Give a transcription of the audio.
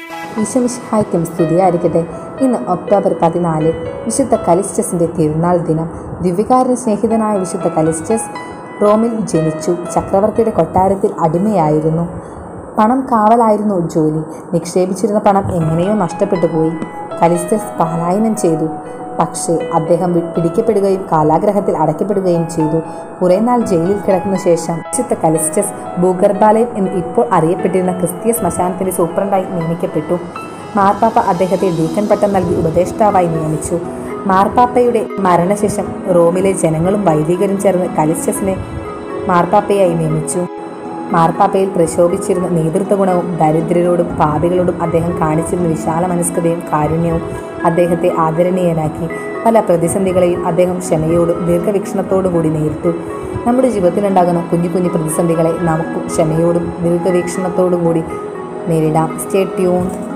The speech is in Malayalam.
ഈശോമിഷിഹായ്ക്കും സ്തുതിയായിരിക്കട്ടെ ഇന്ന് ഒക്ടോബർ പതിനാല് വിശുദ്ധ കലിസ്റ്റസിന്റെ തിരുനാൾ ദിനം ദിവ്യകാരന് സ്നേഹിതനായ വിശുദ്ധ കലിസ്റ്റസ് റോമിൽ ജനിച്ചു ചക്രവർത്തിയുടെ കൊട്ടാരത്തിൽ അടിമയായിരുന്നു പണം കാവലായിരുന്നു ജോലി നിക്ഷേപിച്ചിരുന്ന പണം എങ്ങനെയോ നഷ്ടപ്പെട്ടു പോയി കലിസ്റ്റസ് പലായനം ചെയ്തു പക്ഷേ അദ്ദേഹം വി- പിടിക്കപ്പെടുകയും കാലാഗ്രഹത്തിൽ അടയ്ക്കപ്പെടുകയും ചെയ്തു കുറേ നാൾ ജയിലിൽ കിടക്കുന്ന ശേഷം വിശുദ്ധ കലിസ്റ്റസ് ഭൂഗർഭാലയം എന്ന് ഇപ്പോൾ അറിയപ്പെട്ടിരുന്ന ക്രിസ്തീയ ശ്മശാനത്തിന്റെ സൂപ്രണ്ടായി നിയമിക്കപ്പെട്ടു മാർപ്പാപ്പ അദ്ദേഹത്തെ ഡീക്കൻ പട്ടം നൽകി ഉപദേഷ്ടാവായി നിയമിച്ചു മാർപ്പാപ്പയുടെ മരണശേഷം റോമിലെ ജനങ്ങളും വൈദികരും ചേർന്ന് കലിസ്റ്റസിനെ മാർപ്പാപ്പയായി നിയമിച്ചു മാർപ്പാപ്പയിൽ പ്രശോഭിച്ചിരുന്ന നേതൃത്വ ഗുണവും ദരിദ്രരോടും പാപികളോടും അദ്ദേഹം കാണിച്ചിരുന്ന വിശാല മനസ്കതയും കാരുണ്യവും അദ്ദേഹത്തെ ആദരണീയനാക്കി പല പ്രതിസന്ധികളെയും അദ്ദേഹം ക്ഷമയോടും ദീർഘവീക്ഷണത്തോടും കൂടി നേരിട്ടു നമ്മുടെ ജീവിതത്തിലുണ്ടാകുന്ന കുഞ്ഞു കുഞ്ഞു പ്രതിസന്ധികളെ നമുക്കും ക്ഷമയോടും ദീർഘവീക്ഷണത്തോടും കൂടി നേരിടാം സ്റ്റേ ട്യൂൺ